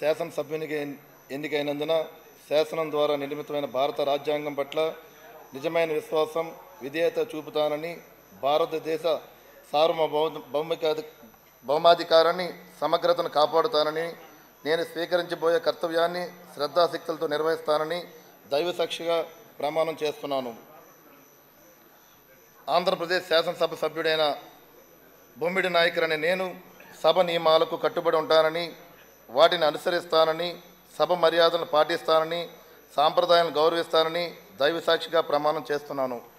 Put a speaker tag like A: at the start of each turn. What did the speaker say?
A: శాసనసభ్యునిగా ఎన్- ఎన్నికైనందున శాసనం ద్వారా నిర్మితమైన భారత రాజ్యాంగం పట్ల నిజమైన విశ్వాసం విధేయత చూపుతానని భారతదేశ సార్వభౌమ భౌమికాధి భౌమాధికారాన్ని సమగ్రతను కాపాడుతానని నేను స్వీకరించబోయే కర్తవ్యాన్ని శ్రద్ధాశక్తులతో నిర్వహిస్తానని దైవసాక్షిగా ప్రమాణం చేస్తున్నాను ఆంధ్రప్రదేశ్ శాసనసభ సభ్యుడైన బొమ్మిడి నాయకురని నేను సభ నియమాలకు కట్టుబడి ఉంటానని వాటిని అనుసరిస్తానని సభ మర్యాదలను పాటిస్తానని సాంప్రదాయాలను గౌరవిస్తానని దైవసాక్షిగా ప్రమాణం చేస్తున్నాను